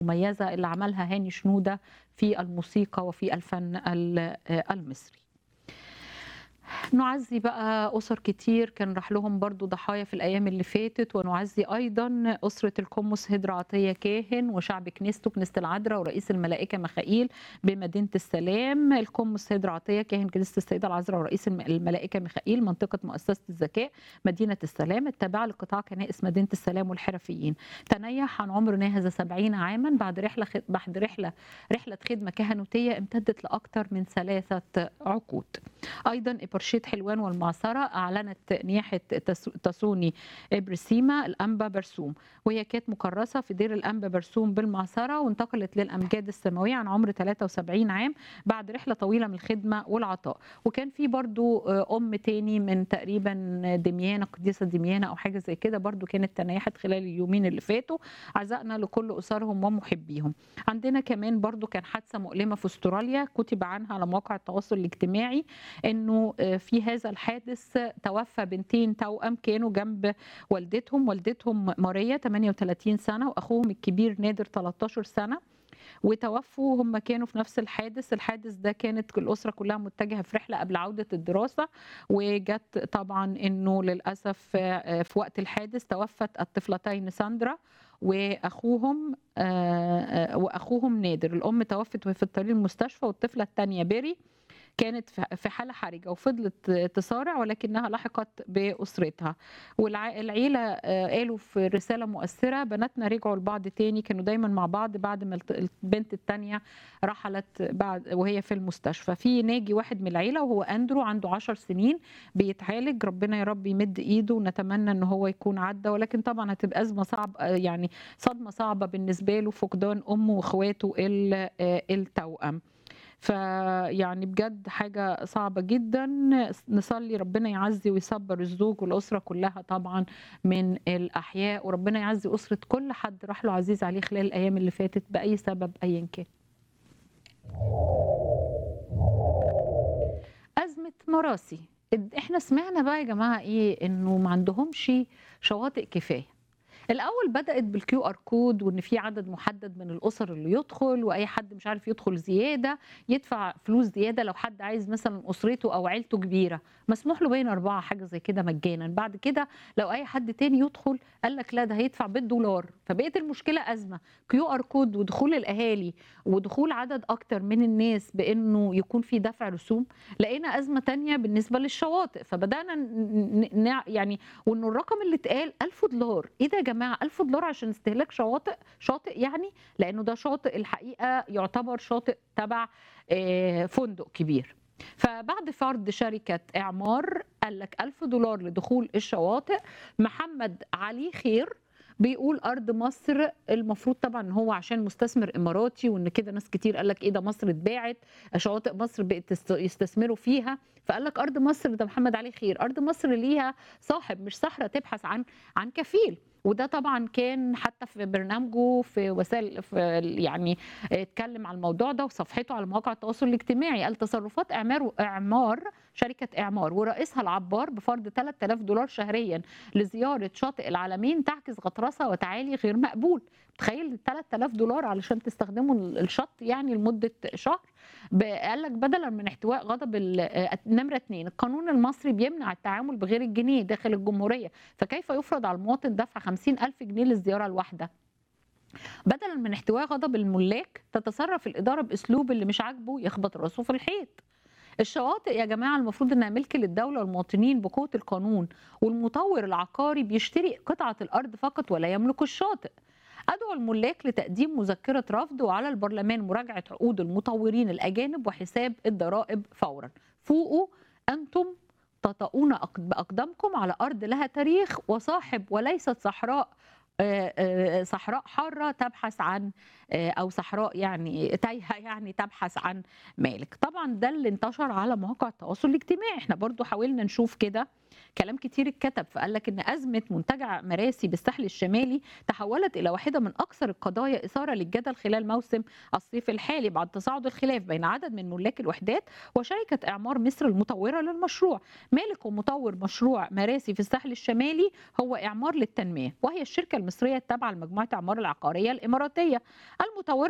المميزة اللي عملها هاني شنودة في الموسيقى وفي الفن ال- المصري نعزي بقى أسر كتير كان راح لهم برضو ضحايا في الأيام اللي فاتت ونعزي أيضا أسرة القمص هدرة عطية كاهن وشعب كنيسته كنيسة العذراء ورئيس الملائكة مخائيل بمدينة السلام القمص هدرة عطية كاهن كنيسة السيدة العذراء ورئيس الم- الملائكة ميخائيل منطقة مؤسسة الذكاء مدينة السلام التابعة لقطاع كنائس مدينة السلام والحرفيين تنيح عن عمر ناهز 70 عاما بعد رحلة خ- بعد رحلة رحلة خدمة كهنوتية امتدت لأكثر من ثلاثة عقود ايضا ابرشيه حلوان والمعصره اعلنت نياحه تس- تسوني ابرسيما الانبا برسوم وهي كانت مكرسه في دير الانبا برسوم بالمعصره وانتقلت للامجاد السماويه عن عمر 73 عام بعد رحله طويله من الخدمه والعطاء وكان في برضو آه، ام تاني من تقريبا دميانه قديسه دميانه او حاجه زي كده برضو كانت تنيحت خلال اليومين اللي فاتوا عزائنا لكل اسرهم ومحبيهم عندنا كمان برضو كان حادثه مؤلمه في استراليا كتب عنها على مواقع التواصل الاجتماعي انه آه، في هذا الحادث توفى بنتين توأم كانوا جنب والدتهم والدتهم ماريا 38 سنه واخوهم الكبير نادر 13 سنه وتوفوا هم كانوا في نفس الحادث الحادث ده كانت الأسرة كلها متجهة في رحلة قبل عودة الدراسة وجت طبعا انه للأسف آه، في وقت الحادث توفت الطفلتين ساندرا واخوهم آه، آه، واخوهم نادر الام توفت وهي في الطريق المستشفى والطفله الثانيه بيري كانت في- في حاله حرجه وفضلت تصارع ولكنها لحقت باسرتها والعيله قالوا في رساله مؤثره بناتنا رجعوا لبعض تاني كانوا دايما مع بعض بعد ما الت- البنت الثانيه رحلت بعد وهي في المستشفى في ناجي واحد من العيله وهو اندرو عنده 10 سنين بيتعالج ربنا يا رب يمد ايده ونتمنى ان هو يكون عدى ولكن طبعا هتبقى ازمه صعبه يعني صدمه صعبه بالنسبه له فقدان امه واخواته ال- التوأم فيعني بجد حاجة صعبة جدا نصلي ربنا يعزي ويصبر الزوج والأسرة كلها طبعا من الأحياء وربنا يعزي أسرة كل حد راح له عزيز عليه خلال الأيام اللي فاتت بأي سبب أيا كان أزمة مراسي احنا سمعنا بقى يا جماعة ايه انه ما عندهمش شواطئ كفاية الاول بدات بالكيو ار كود وان في عدد محدد من الاسر اللي يدخل واي حد مش عارف يدخل زياده يدفع فلوس زياده لو حد عايز مثلا اسرته او عيلته كبيره مسموح له بين اربعه حاجه زي كده مجانا بعد كده لو اي حد تاني يدخل قال لك لا ده هيدفع بالدولار فبقت المشكله ازمه كيو ار كود ودخول الاهالي ودخول عدد اكتر من الناس بانه يكون في دفع رسوم لقينا ازمه تانية بالنسبه للشواطئ فبدانا ن- ن- يعني وانه الرقم اللي اتقال 1000 دولار ايه ده يا جماعه 1000 دولار عشان استهلاك شواطئ شاطئ يعني لانه ده شاطئ الحقيقه يعتبر شاطئ تبع آه، فندق كبير فبعد فرض شركة إعمار قال لك 1000 دولار لدخول الشواطئ محمد علي خير بيقول ارض مصر المفروض طبعا ان هو عشان مستثمر اماراتي وان كده ناس كتير قال لك ايه ده مصر اتباعت شواطئ مصر بقت تست- يستثمروا فيها فقال لك ارض مصر ده محمد علي خير ارض مصر ليها صاحب مش صحراء تبحث عن عن كفيل وده طبعا كان حتى في برنامجه في وسائل في يعني اتكلم على الموضوع ده وصفحته على مواقع التواصل الاجتماعي قال تصرفات اعمار اعمار شركه اعمار ورئيسها العبار بفرض 3000 دولار شهريا لزياره شاطئ العلمين تعكس غطرسه وتعالي غير مقبول تخيل 3000 دولار علشان تستخدموا الشط يعني لمده شهر ب- قال لك بدلا من احتواء غضب ال- آه، نمره اثنين القانون المصري بيمنع التعامل بغير الجنيه داخل الجمهوريه فكيف يفرض على المواطن دفع 50 ألف جنيه للزيارة الواحدة بدلا من احتواء غضب الملاك تتصرف الإدارة بأسلوب اللي مش عاجبه يخبط راسه في الحيط الشواطئ يا جماعة المفروض إنها ملك للدولة والمواطنين بقوة القانون والمطور العقاري بيشتري قطعة الأرض فقط ولا يملك الشاطئ أدعو الملاك لتقديم مذكرة رفض وعلى البرلمان مراجعة عقود المطورين الأجانب وحساب الضرائب فورا فوقوا أنتم تطؤون أق- بأقدامكم على أرض لها تاريخ وصاحب وليست صحراء آه، آه، صحراء حارة تبحث عن آه، أو صحراء يعني تايهة يعني تبحث عن مالك طبعا ده اللي انتشر على مواقع التواصل الاجتماعي احنا برضو حاولنا نشوف كده كلام كتير اتكتب فقال لك ان ازمه منتجع مراسي بالساحل الشمالي تحولت الى واحده من اكثر القضايا اثاره للجدل خلال موسم الصيف الحالي بعد تصاعد الخلاف بين عدد من ملاك الوحدات وشركه اعمار مصر المطوره للمشروع مالك ومطور مشروع مراسي في الساحل الشمالي هو اعمار للتنميه وهي الشركه المصريه التابعه لمجموعه اعمار العقاريه الاماراتيه المطوره